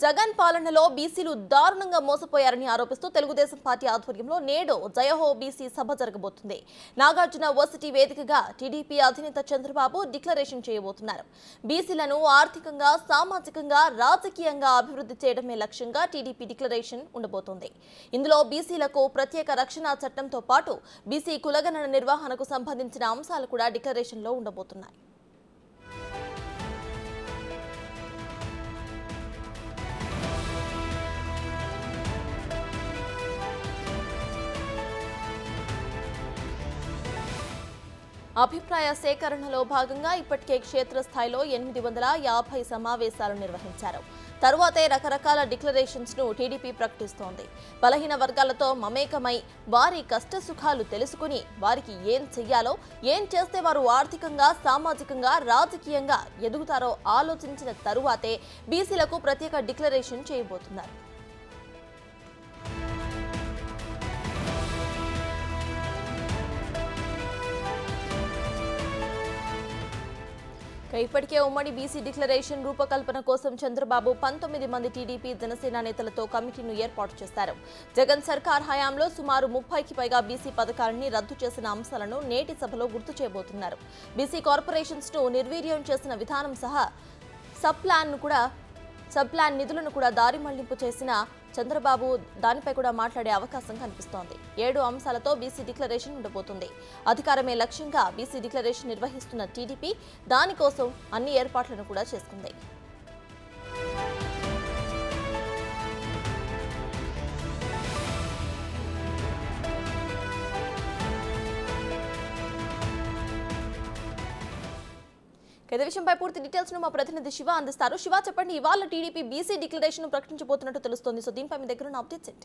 జగన్ పాలనలో బీసీలు దారుణంగా మోసపోయారని ఆరోపిస్తూ తెలుగుదేశం పార్టీ ఆధ్వర్యంలో నేడు జయహో బీసీ సభ జరగబోతుంది నాగార్జున వర్సిటీ వేదికగా టీడీపీ అధినేత చంద్రబాబు డిక్లరేషన్ చేయబోతున్నారు బీసీలను ఆర్థికంగా సామాజికంగా రాజకీయంగా అభివృద్ధి చేయడమే లక్ష్యంగా టీడీపీ డిక్లరేషన్ ఉండబోతోంది ఇందులో బీసీలకు ప్రత్యేక రక్షణ చట్టంతో పాటు బీసీ కులగణన నిర్వహణకు సంబంధించిన అంశాలు కూడా డిక్లరేషన్లో ఉండబోతున్నాయి అభిప్రాయ సేకరణలో భాగంగా ఇప్పటికే క్షేత్రస్థాయిలో ఎనిమిది వందల యాభై సమావేశాలు నిర్వహించారు తరువాతే రకరకాల డిక్లరేషన్స్ ను టీడీపీ ప్రకటిస్తోంది బలహీన వర్గాలతో మమేకమై వారి కష్ట సుఖాలు తెలుసుకుని వారికి ఏం చెయ్యాలో ఏం చేస్తే వారు ఆర్థికంగా సామాజికంగా రాజకీయంగా ఎదుగుతారో ఆలోచించిన తరువాతే బీసీలకు ప్రత్యేక డిక్లరేషన్ చేయబోతున్నారు ఇక ఇప్పటికే ఉమ్మడి బీసీ డిక్లరేషన్ రూపకల్పన కోసం చంద్రబాబు పంతొమ్మిది మంది టీడీపీ జనసేన నేతలతో కమిటీను ఏర్పాటు చేశారు జగన్ సర్కార్ హయాంలో సుమారు ముప్పైకి పైగా బీసీ పథకాలని రద్దు చేసిన అంశాలను నేటి సభలో గుర్తు చేయబోతున్నారు బీసీ కార్పొరేషన్స్ ను నిర్వీర్యం చేసిన విధానం సహా సబ్ ప్లాన్ ను కూడా సబ్ ప్లాన్ నిధులను కూడా దారి మళ్లింపు చేసిన చంద్రబాబు దానిపై కూడా మాట్లాడే అవకాశం కనిపిస్తోంది ఏడు అంశాలతో బీసీ డిక్లరేషన్ ఉండబోతుంది అధికారమే లక్ష్యంగా బీసీ డిక్లరేషన్ నిర్వహిస్తున్న టీడీపీ దానికోసం అన్ని ఏర్పాట్లను కూడా చేసుకుంది ఇదే విషయంపై పూర్తి డీటెయిల్స్ ను మా ప్రతినిధి శివ అందిస్తారు శివ చెప్పండి ఇవాళ టీడీపీ బీసీ డిక్లరేషన్ ప్రకటించబోతున్నట్టు తెలుస్తోంది సో దీనిపై మీ దగ్గర ఉన్న అప్డేట్స్ ఏంటి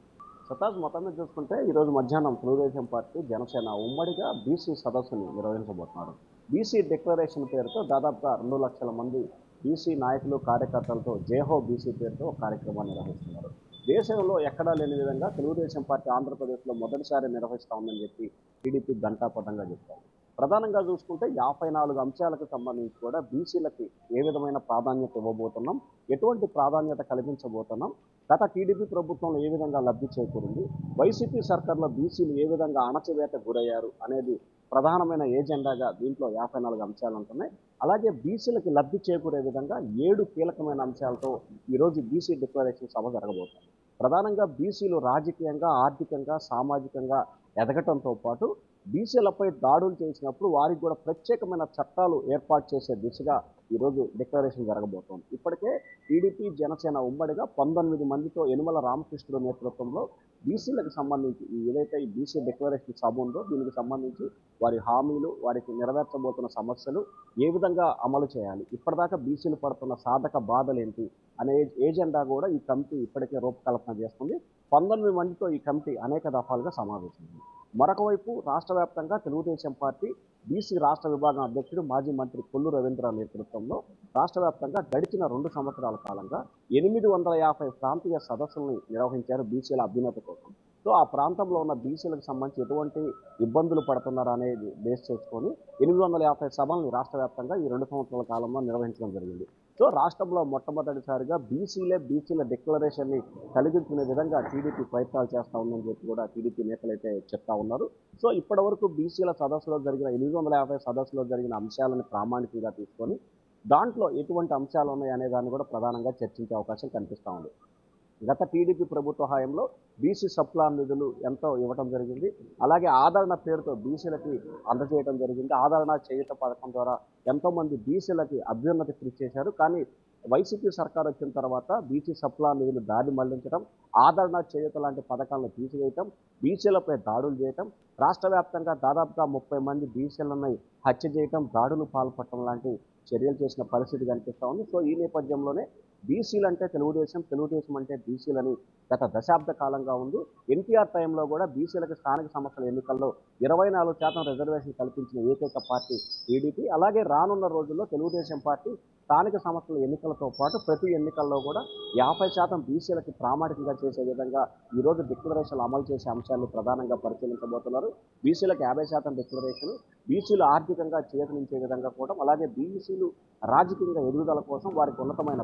సతాజ్ మొత్తం మీద చూసుకుంటే ఈరోజు మధ్యాహ్నం తెలుగుదేశం పార్టీ జనసేన ఉమ్మడిగా బీసీ సదస్సుని నిర్వహించబోతున్నారు బీసీ డిక్లరేషన్ పేరుతో దాదాపుగా రెండు లక్షల మంది బీసీ నాయకులు కార్యకర్తలతో జేహో బీసీ పేరుతో ఒక కార్యక్రమాన్ని నిర్వహిస్తున్నారు దేశంలో ఎక్కడా లేని విధంగా తెలుగుదేశం పార్టీ ఆంధ్రప్రదేశ్లో మొదటిసారి నిర్వహిస్తా ఉందని చెప్పి టీడీపీ ఘంటాపథంగా చెప్తారు ప్రధానంగా చూసుకుంటే యాభై నాలుగు అంశాలకు సంబంధించి కూడా బీసీలకి ఏ విధమైన ప్రాధాన్యత ఇవ్వబోతున్నాం ఎటువంటి ప్రాధాన్యత కల్పించబోతున్నాం గత టీడీపీ ప్రభుత్వంలో ఏ విధంగా లబ్ధి చేకూరింది వైసీపీ సర్కార్లో బీసీలు ఏ విధంగా అణచివేత గురయ్యారు అనేది ప్రధానమైన ఏజెండాగా దీంట్లో యాభై నాలుగు అంశాలు ఉంటున్నాయి అలాగే బీసీలకి లబ్ధి చేకూరే విధంగా ఏడు కీలకమైన అంశాలతో ఈరోజు బీసీ డిక్లరేషన్ సభ జరగబోతుంది ప్రధానంగా బీసీలు రాజకీయంగా ఆర్థికంగా సామాజికంగా ఎదగటంతో పాటు బీసీలపై దాడులు చేసినప్పుడు వారికి కూడా ప్రత్యేకమైన చట్టాలు ఏర్పాటు చేసే దిశగా ఈరోజు డిక్లరేషన్ జరగబోతోంది ఇప్పటికే టీడీపీ జనసేన ఉమ్మడిగా పంతొమ్మిది మందితో యనుమల రామకృష్ణుడు నేతృత్వంలో బీసీలకు సంబంధించి ఈ ఏదైతే ఈ బీసీ డిక్లరేషన్ సభ ఉందో దీనికి సంబంధించి వారి హామీలు వారికి నెరవేర్చబోతున్న సమస్యలు ఏ విధంగా అమలు చేయాలి ఇప్పటిదాకా బీసీలు పడుతున్న సాధక బాధలు ఏంటి అనే ఏజెండా కూడా ఈ కమిటీ ఇప్పటికే రూపకల్పన చేస్తుంది పంతొమ్మిది మందితో ఈ కమిటీ అనేక దఫాలుగా సమావేశమైంది మరొక వైపు రాష్ట్ర వ్యాప్తంగా తెలుగుదేశం పార్టీ బీసీ రాష్ట్ర విభాగం అధ్యక్షుడు మాజీ మంత్రి కొల్లు రవీంద్ర నేతృత్వంలో రాష్ట్ర వ్యాప్తంగా గడిచిన రెండు సంవత్సరాల కాలంగా ఎనిమిది వందల యాభై ప్రాంతీయ సదస్సులను నిర్వహించారు బీసీల అభ్యున్నతి కోసం సో ఆ ప్రాంతంలో ఉన్న బీసీలకు సంబంధించి ఎటువంటి ఇబ్బందులు పడుతున్నారు అనేది బేస్ చేసుకొని ఎనిమిది వందల యాభై సభల్ని రాష్ట్ర వ్యాప్తంగా ఈ రెండు సంవత్సరాల కాలంలో నిర్వహించడం జరిగింది సో రాష్ట్రంలో మొట్టమొదటిసారిగా బీసీలే బీసీల డిక్లరేషన్ని కలిగించుకునే విధంగా టీడీపీ ప్రయత్నాలు చేస్తూ ఉందని చెప్పి కూడా టీడీపీ నేతలు అయితే చెప్తా ఉన్నారు సో ఇప్పటివరకు బీసీల సదస్సులో జరిగిన ఎనిమిది వందల యాభై సదస్సులో జరిగిన అంశాలను ప్రామాణికంగా తీసుకొని దాంట్లో ఎటువంటి అంశాలు ఉన్నాయి అనే దాన్ని కూడా ప్రధానంగా చర్చించే అవకాశం కనిపిస్తూ ఉంది గత టీడీపీ ప్రభుత్వ హయాంలో బీసీ సప్లాన్ నిధులు ఎంతో ఇవ్వడం జరిగింది అలాగే ఆదరణ పేరుతో బీసీలకి అందజేయడం జరిగింది ఆదరణ చేయుత పథకం ద్వారా ఎంతోమంది బీసీలకి అభ్యున్నతి కృషి చేశారు కానీ వైసీపీ సర్కార్ వచ్చిన తర్వాత బీసీ సప్లా నిధులు దారి మళ్లించడం ఆదరణ చేయుత లాంటి పథకాలను తీసివేయటం బీసీలపై దాడులు చేయటం రాష్ట్ర వ్యాప్తంగా దాదాపుగా ముప్పై మంది బీసీలను హత్య చేయటం దాడులు పాల్పడటం లాంటి చర్యలు చేసిన పరిస్థితి కనిపిస్తూ ఉంది సో ఈ నేపథ్యంలోనే బీసీలు అంటే తెలుగుదేశం తెలుగుదేశం అంటే బీసీలని గత దశాబ్ద కాలంగా ఉంది ఎన్టీఆర్ టైంలో కూడా బీసీలకు స్థానిక సంస్థల ఎన్నికల్లో ఇరవై నాలుగు శాతం రిజర్వేషన్ కల్పించిన ఏకైక పార్టీ టీడీపీ అలాగే రానున్న రోజుల్లో తెలుగుదేశం పార్టీ స్థానిక సంస్థల ఎన్నికలతో పాటు ప్రతి ఎన్నికల్లో కూడా యాభై శాతం బీసీలకి ప్రామాణికంగా చేసే విధంగా ఈరోజు డిక్లరేషన్లు అమలు చేసే అంశాన్ని ప్రధానంగా పరిశీలించబోతున్నారు బీసీలకు యాభై శాతం డిక్లరేషన్ బీసీలు ఆర్థికంగా చేతనించే విధంగా కూడా అలాగే బీసీలు రాజకీయంగా ఎదుగుదల కోసం వారికి ఉన్నతమైన పదవులు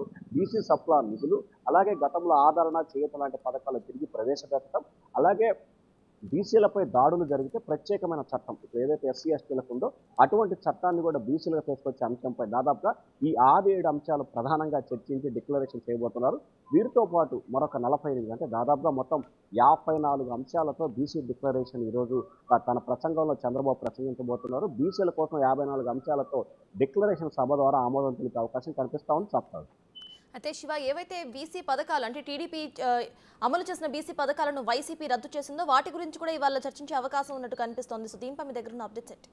బీసీ సప్లా నిధులు అలాగే గతంలో ఆదరణ చేయుత లాంటి పథకాలు తిరిగి ప్రవేశపెట్టడం అలాగే బీసీలపై దాడులు జరిగితే ప్రత్యేకమైన చట్టం ఇప్పుడు ఏదైతే ఎస్సీ ఎస్టీలకు ఉందో అటువంటి చట్టాన్ని కూడా బీసీలకు తీసుకొచ్చే అంశంపై దాదాపుగా ఈ ఆరు ఏడు అంశాలు ప్రధానంగా చర్చించి డిక్లరేషన్ చేయబోతున్నారు వీరితో పాటు మరొక నలభై ఎనిమిది అంటే దాదాపుగా మొత్తం యాభై నాలుగు అంశాలతో బీసీ డిక్లరేషన్ ఈరోజు ఆ, తన ప్రసంగంలో చంద్రబాబు ప్రసంగించబోతున్నారు బీసీల కోసం యాభై నాలుగు అంశాలతో డిక్లరేషన్ సభ ద్వారా ఆమోదం తెలిపే అవకాశం కనిపిస్తా ఉంది చెప్తారు అయితే శివ ఏవైతే బీసీ పథకాలు అంటే టీడీపీ ఆ, అమలు చేసిన బీసీ పథకాలను వైసీపీ రద్దు చేసిందో వాటి గురించి కూడా ఇవాళ చర్చించే అవకాశం ఉన్నట్టు కనిపిస్తోంది సో దీనిపై మీ దగ్గర ఉన్న అప్డేట్స్ ఏంటి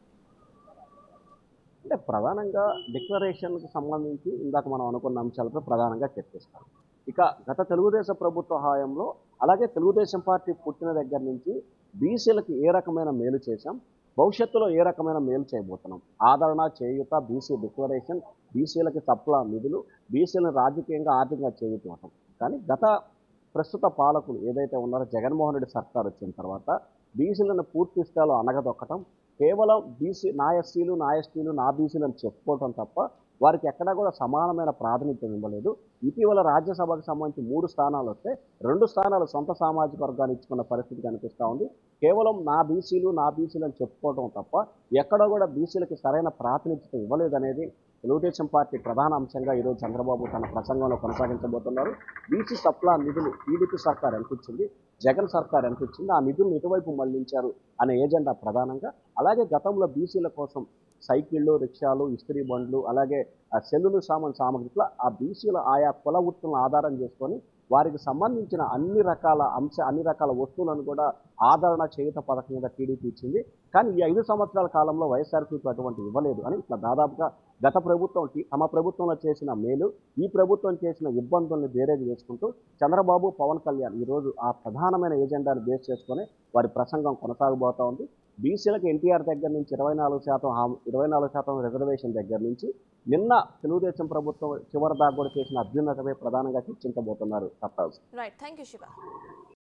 అంటే ప్రధానంగా డిక్లరేషన్కి సంబంధించి ఇందాక మనం అనుకున్న అంశాలపై ప్రధానంగా చర్చిస్తాం ఇక గత తెలుగుదేశం ప్రభుత్వ హయాంలో అలాగే తెలుగుదేశం పార్టీ పుట్టిన దగ్గర నుంచి బీసీలకు ఏ రకమైన మేలు చేశాం భవిష్యత్తులో ఏ రకమైన మేలు చేయబోతున్నాం ఆదరణ చేయుత బీసీ డిక్లరేషన్ బీసీలకి సప్లా నిధులు బీసీలను రాజకీయంగా ఆర్థికంగా చేయుతూ కానీ గత ప్రస్తుత పాలకులు ఏదైతే ఉన్నారో జగన్మోహన్ రెడ్డి సర్కార్ వచ్చిన తర్వాత బీసీలను పూర్తి స్థాయిలో అనగదొక్కటం కేవలం బీసీ నా ఎస్సీలు నా ఎస్టీలు నా బీసీలు అని చెప్పుకోవటం తప్ప వారికి ఎక్కడా కూడా సమానమైన ప్రాతినిధ్యం ఇవ్వలేదు ఇటీవల రాజ్యసభకు సంబంధించి మూడు స్థానాలు వస్తే రెండు స్థానాలు సొంత సామాజిక వర్గాన్ని ఇచ్చుకున్న పరిస్థితి కనిపిస్తూ ఉంది కేవలం నా బీసీలు నా బీసీలు అని చెప్పుకోవటం తప్ప ఎక్కడా కూడా బీసీలకి సరైన ప్రాతినిధ్యం ఇవ్వలేదనేది తెలుగుదేశం పార్టీ ప్రధాన అంశంగా ఈరోజు చంద్రబాబు తన ప్రసంగంలో కొనసాగించబోతున్నారు బీసీ సప్లా నిధులు టీడీపీ సర్కార్ ఎంత ఇచ్చింది జగన్ సర్కార్ ఎంత ఇచ్చింది ఆ నిధులను ఇటువైపు మళ్లించారు అనే ఏజెండా ప్రధానంగా అలాగే గతంలో బీసీల కోసం సైకిళ్ళు రిక్షాలు ఇస్త్రీ బండ్లు అలాగే ఆ సెల్లులు సామాన్ సామగ్రిలో ఆ బీసీల ఆయా కుల వృత్తులను ఆధారం చేసుకొని వారికి సంబంధించిన అన్ని రకాల అంశ అన్ని రకాల వస్తువులను కూడా ఆదరణ చేయుత పథకం మీద టీడీపీ ఇచ్చింది కానీ ఈ ఐదు సంవత్సరాల కాలంలో వైఎస్ఆర్సీపీ అటువంటి ఇవ్వలేదు అని ఇట్లా దాదాపుగా గత ప్రభుత్వం టీ- తమ ప్రభుత్వంలో చేసిన మేలు ఈ ప్రభుత్వం చేసిన ఇబ్బందుల్ని బేరేజ్ చేసుకుంటూ చంద్రబాబు పవన్ కళ్యాణ్ ఈరోజు ఆ ప్రధానమైన ఎజెండాను బేస్ చేసుకొని వారి ప్రసంగం కొనసాగబోతా ఉంది బీసీలకు ఎన్టీఆర్ దగ్గర నుంచి ఇరవై నాలుగు శాతం హామీ ఇరవై నాలుగు శాతం రిజర్వేషన్ దగ్గర నుంచి నిన్న తెలుగుదేశం ప్రభుత్వం చివరి దాకా కూడా చేసిన అభ్యున్నతపై ప్రధానంగా చర్చించబోతున్నారు సత్తాజ్ రైట్ థ్యాంక్ యూ శివ